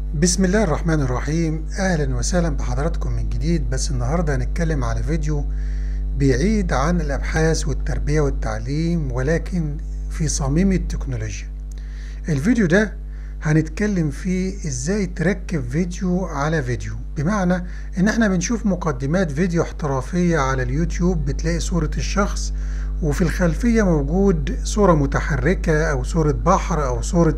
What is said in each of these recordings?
بسم الله الرحمن الرحيم أهلا وسهلا بحضراتكم من جديد بس النهاردة هنتكلم على فيديو بعيد عن الأبحاث والتربية والتعليم ولكن في صميم التكنولوجيا الفيديو ده هنتكلم فيه ازاي تركب فيديو على فيديو بمعنى ان احنا بنشوف مقدمات فيديو احترافية على اليوتيوب بتلاقي صورة الشخص وفي الخلفية موجود صورة متحركة او صورة بحر او صورة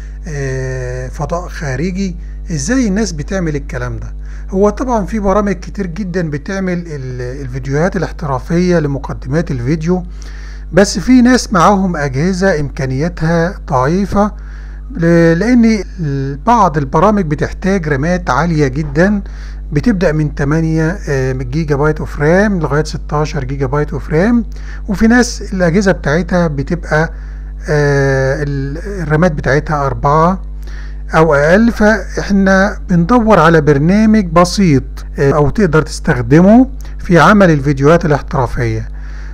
آه، فضاء خارجي ازاي الناس بتعمل الكلام ده هو طبعا في برامج كتير جدا بتعمل ال- الفيديوهات الاحترافية لمقدمات الفيديو بس في ناس معاهم أجهزة إمكانياتها ضعيفة ل- لأن ال- بعض البرامج بتحتاج رامات عالية جدا بتبدأ من 8 آه، جيجا بايت اوف رام لغاية 16 جيجا بايت اوف رام وفي ناس الأجهزة بتاعتها بتبقى آه، ال- الرامات بتاعتها أربعة أو أقل فإحنا بندور على برنامج بسيط آه، أو تقدر تستخدمه في عمل الفيديوهات الاحترافية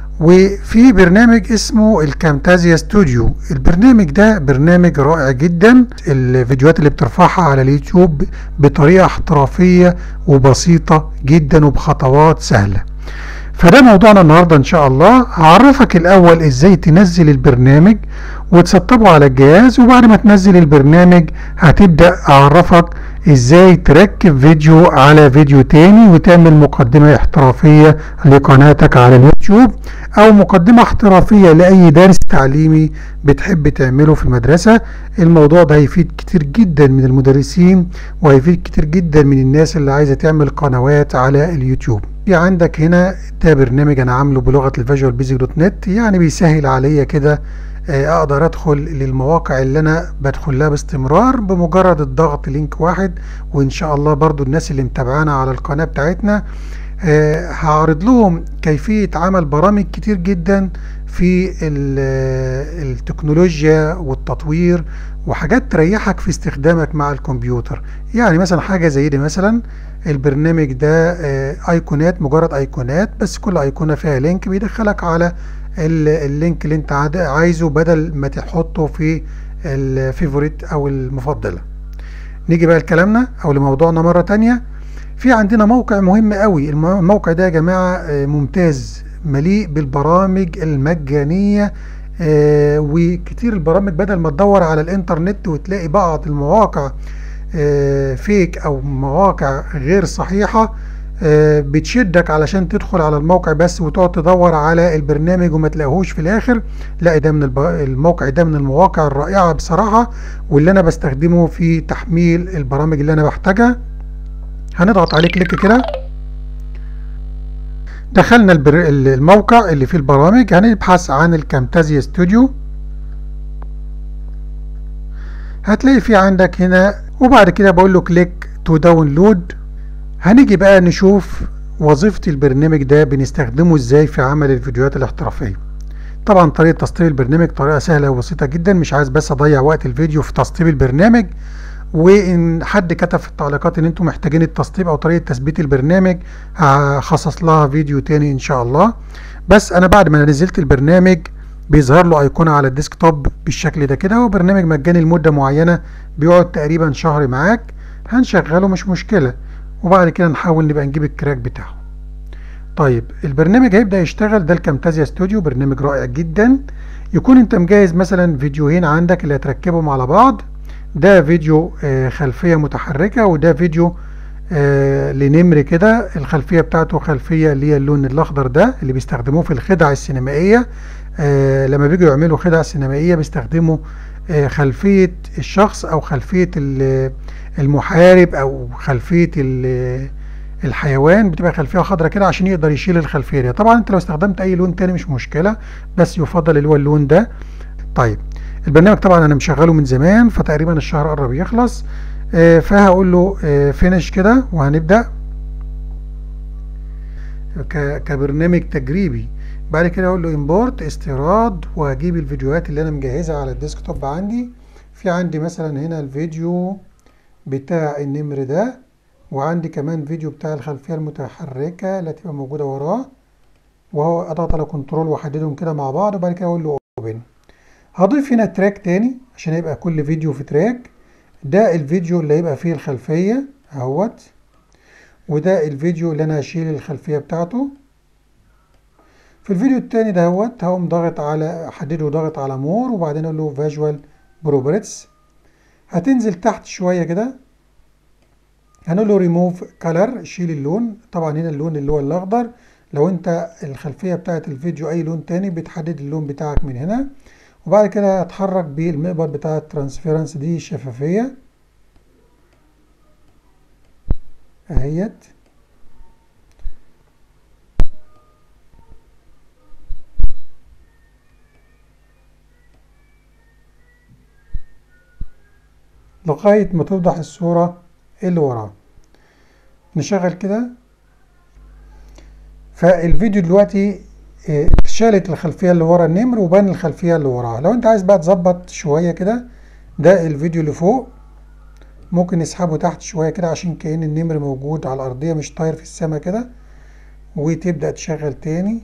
وفي برنامج اسمه الكامتازيا ستوديو البرنامج ده برنامج رائع جدا الفيديوهات اللي بترفعها على اليوتيوب بطريقة احترافية وبسيطة جدا وبخطوات سهلة فده موضوعنا النهاردة ان شاء الله هعرفك الاول ازاي تنزل البرنامج وتسطبه على الجهاز وبعد ما تنزل البرنامج هتبدأ اعرفك ازاي تركب فيديو على فيديو تاني وتعمل مقدمة احترافية لقناتك على اليوتيوب او مقدمة احترافية لاي درس تعليمي بتحب تعمله في المدرسة الموضوع ده هيفيد كتير جدا من المدرسين وهيفيد كتير جدا من الناس اللي عايزة تعمل قنوات على اليوتيوب في عندك هنا ده برنامج انا عامله بلغه الفيجوال بيزك دوت نت يعني بيسهل عليا كده آه، اقدر ادخل للمواقع اللي انا بدخل لها باستمرار بمجرد الضغط لينك واحد وان شاء الله برضو الناس اللي متابعانا على القناه بتاعتنا آه، هعرض لهم كيفيه عمل برامج كتير جدا في ال- آه، التكنولوجيا والتطوير وحاجات تريحك في استخدامك مع الكمبيوتر يعني مثلا حاجه زي دي مثلا البرنامج ده آه، ايقونات مجرد ايقونات بس كل ايقونه فيها لينك بيدخلك على ال- اللينك اللي انت عاد- عايزه بدل ما تحطه في الفيفوريت او المفضله نيجي بقى لكلامنا او لموضوعنا مره تانية في عندنا موقع مهم قوي الم- الموقع ده يا جماعه آه، ممتاز مليء بالبرامج المجانيه آه، وكتير البرامج بدل ما تدور على الانترنت وتلاقي بعض المواقع آه، فيك او مواقع غير صحيحة آه، بتشدك علشان تدخل على الموقع بس وتقعد تدور على البرنامج وما تلاقيهوش في الاخر لا ده من الب- الموقع ده من المواقع الرائعة بصراحة واللي انا بستخدمه في تحميل البرامج اللي انا بحتاجها هنضغط عليه كليك كده دخلنا البر... الموقع اللي فيه البرامج هنبحث عن الكامتازيا ستوديو هتلاقي في عندك هنا وبعد كده بقول له كليك تو داونلود هنيجي بقى نشوف وظيفة البرنامج ده بنستخدمه ازاي في عمل الفيديوهات الاحترافية طبعا طريقة تسطيب البرنامج طريقة سهلة وبسيطة جدا مش عايز بس اضيع وقت الفيديو في تسطيب البرنامج وان حد كتب في التعليقات ان انتم محتاجين التسطيب او طريقة تثبيت البرنامج هخصص لها فيديو تاني ان شاء الله بس انا بعد ما نزلت البرنامج بيظهر له ايقونه على الديسكتوب بالشكل ده كده هو برنامج مجاني لمده معينه بيقعد تقريبا شهر معاك هنشغله مش مشكله وبعد كده نحاول نبقى نجيب الكراك بتاعه طيب البرنامج هيبدا يشتغل ده الكامتازيا ستوديو برنامج رائع جدا يكون انت مجهز مثلا فيديوهين عندك اللي هتركبهم على بعض ده فيديو آه، خلفيه متحركه وده فيديو آه، لنمر كده الخلفيه بتاعته خلفيه اللي هي اللون الاخضر ده اللي بيستخدموه في الخدع السينمائيه آه، لما بيجوا يعملوا خدع سينمائيه بيستخدموا آه، خلفيه الشخص او خلفيه ال- المحارب او خلفيه ال- الحيوان بتبقى خلفيه خضراء كده عشان يقدر يشيل الخلفيه دي طبعا انت لو استخدمت اي لون تاني مش مشكله بس يفضل اللي هو اللون ده طيب البرنامج طبعا انا مشغله من زمان فتقريبا الشهر قرب يخلص آه، فهقول له فينش كده وهنبدا ك- كبرنامج تجريبي بعد كده اقول له امبورت استيراد وهجيب الفيديوهات اللي انا مجهزها على الديسكتوب عندي في عندي مثلا هنا الفيديو بتاع النمر ده وعندي كمان فيديو بتاع الخلفيه المتحركه اللي هتبقى موجوده وراه وهو اضغط على كنترول واحددهم كده مع بعض وبعد كده اقول له اوبن هضيف هنا تراك تاني عشان يبقى كل فيديو في تراك ده الفيديو اللي هيبقى فيه الخلفية اهوت وده الفيديو اللي انا هشيل الخلفية بتاعته في الفيديو التاني دهوت هقوم ضاغط على احدده ضاغط على مور وبعدين اقول له فيجوال بروبرتس هتنزل تحت شوية كده هنقول له ريموف كلر شيل اللون طبعا هنا اللون اللي هو الاخضر لو انت الخلفية بتاعت الفيديو اي لون تاني بتحدد اللون بتاعك من هنا وبعد كده هتحرك بالمقبر بتاع الترانسفيرنس دي الشفافية اهيت لغاية ما توضح الصورة اللي وراها نشغل كده فالفيديو دلوقتي شالت الخلفية اللي ورا النمر وبان الخلفية اللي وراها لو انت عايز بقى تظبط شوية كده ده الفيديو اللي فوق ممكن نسحبه تحت شوية كده عشان كأن النمر موجود على الأرضية مش طاير في السماء كده وتبدأ تشغل تاني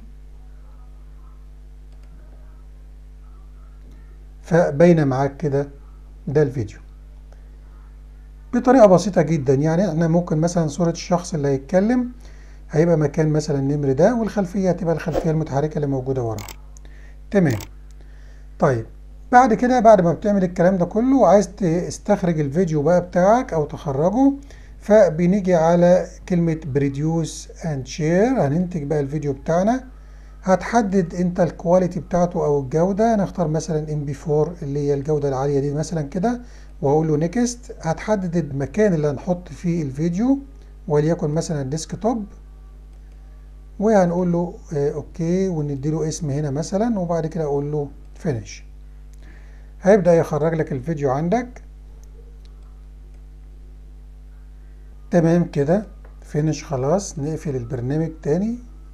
فباينة معاك كده ده الفيديو بطريقة بسيطة جدا يعني احنا ممكن مثلا صورة الشخص اللي هيتكلم هيبقى مكان مثلا النمر ده والخلفية هتبقى الخلفية المتحركة اللي موجودة ورا تمام طيب بعد كده بعد ما بتعمل الكلام ده كله وعايز تستخرج الفيديو بقى بتاعك او تخرجه فبنيجي على كلمة بريديوس اند شير هننتج بقى الفيديو بتاعنا هتحدد انت الكواليتي بتاعته او الجودة نختار مثلا ام بي 4 اللي هي الجودة العالية دي مثلا كده واقول له نيكست هتحدد المكان اللي هنحط فيه الفيديو وليكن مثلا ديسكتوب وهنقول له اه اوكي ونديله اسم هنا مثلا وبعد كده اقول له فينيش هيبدأ يخرج لك الفيديو عندك تمام كده فينيش خلاص نقفل البرنامج تاني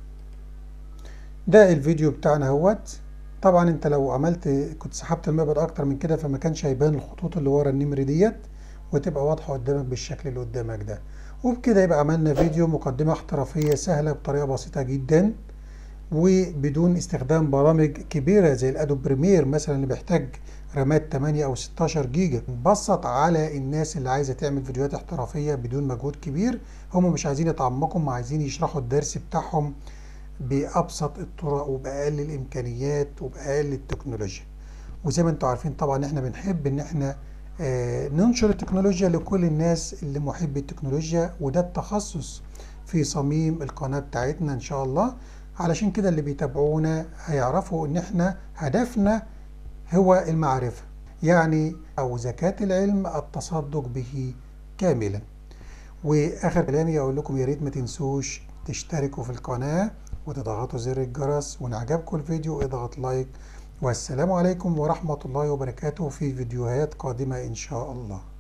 ده الفيديو بتاعنا اهوت طبعا انت لو عملت كنت سحبت المقبض اكتر من كده فما كانش هيبان الخطوط اللي ورا النمر ديت وتبقى واضحه قدامك بالشكل اللي قدامك ده وبكده يبقى عملنا فيديو مقدمه احترافيه سهله بطريقه بسيطه جدا وبدون استخدام برامج كبيره زي الادوب بريمير مثلا اللي بيحتاج رامات 8 او 16 جيجا نبسط على الناس اللي عايزه تعمل فيديوهات احترافيه بدون مجهود كبير هم مش عايزين يتعمقوا هم عايزين يشرحوا الدرس بتاعهم بأبسط الطرق وبأقل الإمكانيات وبأقل التكنولوجيا وزي ما انتم عارفين طبعا احنا بنحب ان احنا آه ننشر التكنولوجيا لكل الناس اللي محبي التكنولوجيا وده التخصص في صميم القناة بتاعتنا ان شاء الله علشان كده اللي بيتابعونا هيعرفوا ان احنا هدفنا هو المعرفة يعني او زكاة العلم التصدق به كاملا واخر كلامي اقول لكم يا ريت ما تنسوش تشتركوا في القناه وتضغطوا زر الجرس وإن عجبكم الفيديو اضغط لايك والسلام عليكم ورحمة الله وبركاته في فيديوهات قادمة إن شاء الله